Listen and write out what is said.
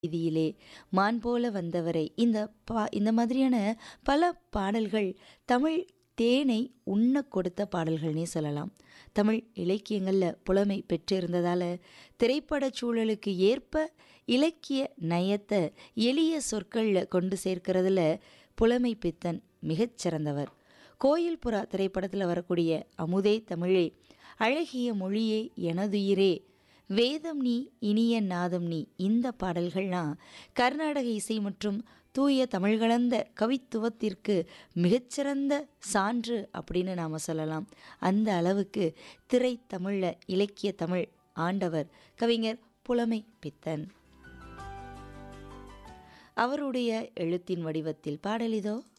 வீதியிலே மான் போல வந்தவரை இந்த பா இந்த மாதிரியான பல பாடல்கள் தமிழ் தேனை உண்ணக் கொடுத்த பாடல்கள்னே சொல்லலாம் தமிழ் இலக்கியங்களில் புலமை பெற்றிருந்ததால் திரைப்படச் சூழலுக்கு ஏற்ப இலக்கிய நயத்தை எளிய சொற்களில் கொண்டு சேர்க்கிறதுல புலமை பித்தன் மிகச்சிறந்தவர் கோயில் புறா திரைப்படத்தில் வரக்கூடிய அமுதே தமிழே அழகிய மொழியே எனதுயிரே வேதம் நீ இனிய நாதம் நீ இந்த பாடல்கள்லாம் கர்நாடக இசை மற்றும் தூய தமிழ் கலந்த கவித்துவத்திற்கு மிகச்சிறந்த சான்று அப்படின்னு நாம் சொல்லலாம் அந்த அளவுக்கு திரைத்தமிழில் இலக்கிய தமிழ் ஆண்டவர் கவிஞர் புலமை பித்தன் அவருடைய எழுத்தின் வடிவத்தில் பாடல் இதோ